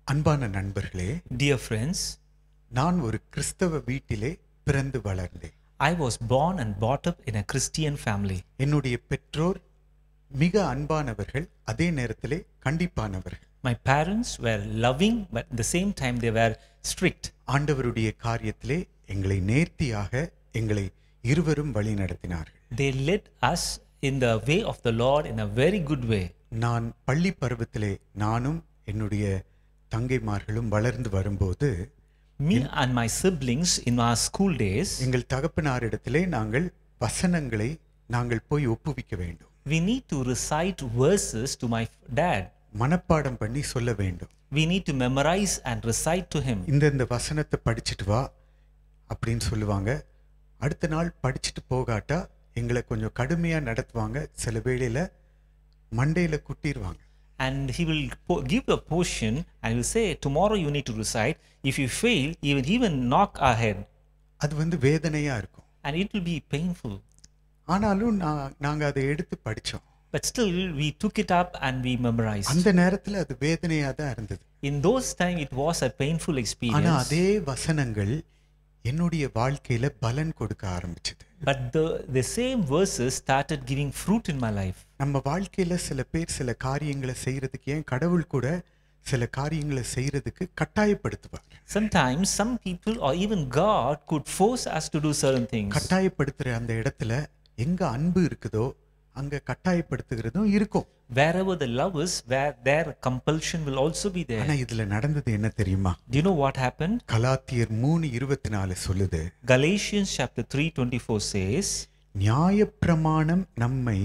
அன்பான நண்பர்களே Dear friends, நான் ஒரு கிறிஸ்தவ வீட்டிலே பிறந்து வளர்ந்தேன் I was born and brought up in a Christian family. என்னுடைய பெற்றோர் மிக அன்பானவர்கள் அதே நேரத்திலே கண்டிப்பானவர்கள் My parents were loving, but at the same time they were strict. ஆண்டவருடைய காரியத்திலே எங்களை நேர்த்தியாக எங்களை இருவரும் வழி நடத்தினார்கள் They led us in the way of the Lord in a very good way. நான் பள்ளி பருவத்திலே நானும் என்னுடைய தங்கைமார்களும் வளர்ந்து வரும்போது Me and my siblings in our school days, எங்கள் தகப்பனாரிடத்திலே நாங்கள் வசனங்களை நாங்கள் போய் ஒப்புவிக்க வேண்டும் we need to recite verses to my f- dad. மனப்பாடம் பண்ணி சொல்ல வேண்டும் We need to memorize and recite to him. இந்த இந்த வசனத்தை படிச்சுட்டு வா அப்படின்னு சொல்லுவாங்க அடுத்த நாள் படிச்சுட்டு போகாட்டா எங்களை கொஞ்சம் கடுமையாக நடத்துவாங்க சில வேளையில் மண்டையில் குட்டிடுவாங்க And he will po- give a portion and will say, Tomorrow you need to recite. If you fail, he will even knock our head. அது வந்து வேதனையாக இருக்கும் And it will be painful. ஆனாலும் நான் நாங்கள் அதை எடுத்து படித்தோம் But still, we took it up and we memorized. அந்த நேரத்தில் அது வேதனையாக தான் இருந்தது In those times, it was a painful ஆனால் experience. அதே வசனங்கள் என்னுடைய வாழ்க்கையில் பலன் கொடுக்க ஆரம்பிச்சது But the, the same verses started giving fruit in my life. நம்ம வாழ்க்கையில் சில பேர் சில காரியங்களை செய்கிறதுக்கு ஏன் கடவுள் கூட சில காரியங்களை செய்கிறதுக்கு கட்டாயப்படுத்துவார் Sometimes, some people or even God could force us to do certain things. கட்டாயப்படுத்துற அந்த இடத்துல எங்க அன்பு இருக்குதோ அங்க கட்டாயப்படுத்துகிறதும் இருக்கும் Wherever the love is, where their compulsion will also be there. ஆனா இதுல நடந்தது என்ன தெரியுமா Do you know what happened? கலாத்தியர் மூணு இருபத்தி நாலு சொல்லுது Galatians chapter 3 24 says, நியாயப்பிரமாணம் நம்மை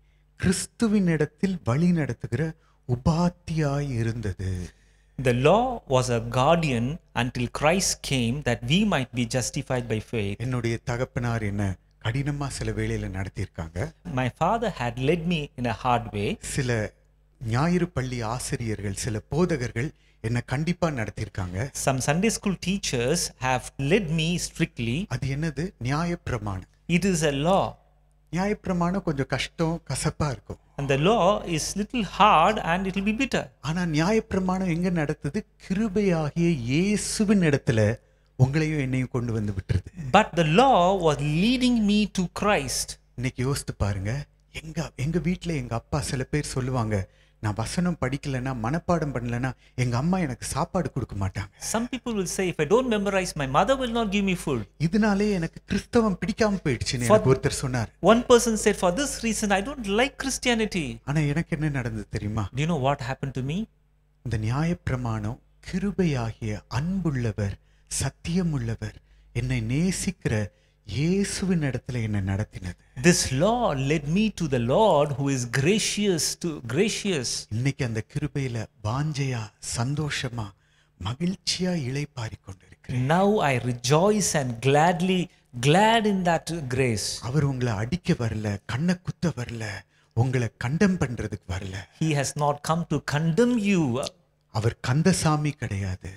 கிறிஸ்துவினிடத்தில் வழி நடத்துகிற உபாத்தியாய் இருந்தது The law was a guardian until Christ came that we might be justified by faith. என்னுடைய தகப்பனார் என்ன கடினமா சில வேளையில நடத்தியிருக்காங்க My father had led me in a hard way. சில ஞாயிறு பள்ளி ஆசிரியர்கள் சில போதகர்கள் என்ன கண்டிப்பா நடத்தியிருக்காங்க Some Sunday school teachers have led me strictly. அது என்னது நியாயப்பிரமாணம் It is a law. நியாயப்பிரமாணம் கொஞ்சம் கஷ்டம் கசப்பா இருக்கும் And the law is little hard and it will be bitter. ஆனா நியாயப்பிரமாணம் எங்க நடத்துது கிருபையாகிய இயேசுவின் இடத்துல உங்களையும் என்னையும் கொண்டு வந்து விட்டுருது But the law was leading me to Christ. இன்னைக்கு யோசித்து பாருங்க எங்க எங்க வீட்ல எங்க அப்பா சில பேர் சொல்லுவாங்க நான் வசனம் படிக்கலைன்னா மனப்பாடம் பண்ணலைன்னா எங்க அம்மா எனக்கு சாப்பாடு கொடுக்க மாட்டாங்க Some people will say, if I don't memorize, my mother will not give me food. இதனாலே எனக்கு கிறிஸ்தவம் பிடிக்காம போயிடுச்சுன்னு எனக்கு ஒருத்தர் சொன்னார் One person said, for this reason, I don't like Christianity. ஆனா எனக்கு என்ன நடந்தது தெரியுமா Do you know what happened to me? இந்த நியாயப்பிரமாணம் கிருபையாகிய அன்புள்ளவர் சத்தியமுள்ளவர் என்னை நேசிக்கிற இயேசுவின் இடத்துல என்னை நடத்தினது This law led me to the Lord who is gracious to gracious. இன்னைக்கு அந்த கிருபையில வாஞ்சையா சந்தோஷமா மகிழ்ச்சியா இளைப்பாரி கொண்டிருக்கிறேன் Now I rejoice and gladly, glad in that grace. அவர் உங்களை அடிக்க வரல கண்ணை குத்த வரல உங்களை கண்டம் பண்றதுக்கு வரல He has not come to condemn you. அவர் கந்தசாமி கிடையாது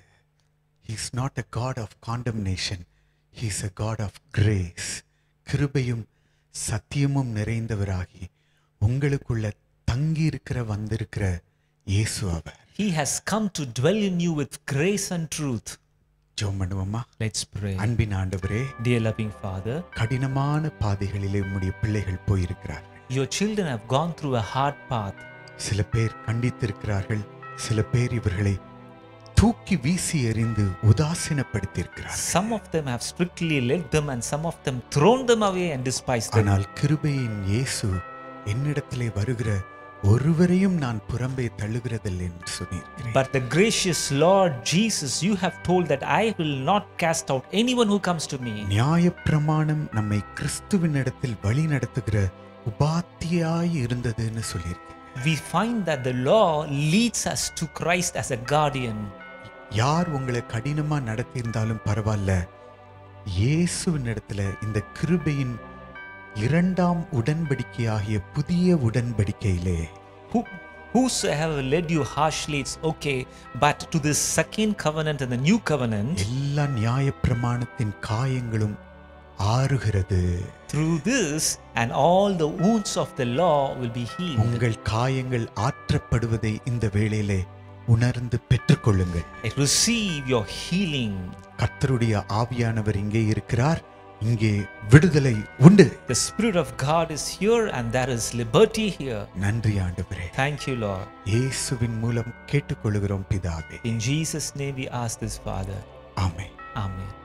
is not a god of condemnation he's a god of grace கிருபையும் சத்தியமும் நிறைந்தவராகி உங்களுக்குள்ள தங்கி இருக்கிற வந்திருக்கிற இயேசு அவர் He has come to dwell in you with grace and truth. ஜோம் பண்ணுவோமா Let's pray. அன்பின் ஆண்டவரே Dear loving Father, கடினமான பாதைகளிலே உம்முடைய பிள்ளைகள் போயிருக்கிறார்கள் your children have gone through a hard path. சில பேர் கண்டித்திருக்கிறார்கள் சில பேர் இவர்களை தூக்கி வீசி எறிந்து உதாசீனப்படுத்தியிருக்கிறார் Some of them have strictly led them, and some of them thrown them away and despised them. ஆனால் கிருபையின் இயேசு என்னிடத்திலே வருகிற ஒருவரையும் நான் புறம்பே தள்ளுகிறதில்லை என்று சொன்னீர்கள் But the gracious Lord Jesus, you have told that I will not cast out anyone who comes to me. நியாயப்பிரமாணம் நம்மை கிறிஸ்துவின் இடத்தில் வழி நடத்துகிற உபாத்தியாய் இருந்ததுன்னு சொல்லியிருக்கீங்க We find that the law leads us to Christ as a guardian. யார் உங்களை கடினமா நடத்தியிருந்தாலும் பரவாயில்ல இயேசுவின் இடத்துல இந்த கிருபையின் இரண்டாம் உடன்படிக்கையாகிய புதிய உடன்படிக்கையிலே Who, whosoever led you harshly, it's okay. But to this second covenant and the new covenant, எல்லா நியாயப்பிரமாணத்தின் காயங்களும் ஆறுகிறது through this and all the wounds of the law will be healed. உங்கள் காயங்கள் ஆற்றப்படுவதை இந்த வேளையிலே உணர்ந்து பெற்றுக்கொள்ளுங்கள் Receive your healing. கர்த்தருடைய ஆவியானவர் இங்கே இருக்கிறார் இங்கே விடுதலை உண்டு The Spirit of God is here and there is liberty here. நன்றி ஆண்டவரே Thank you, Lord. இயேசுவின் மூலம் கேட்டுக்கொள்கிறோம் பிதாவே In Jesus' name we ask this, Father. Amen Amen.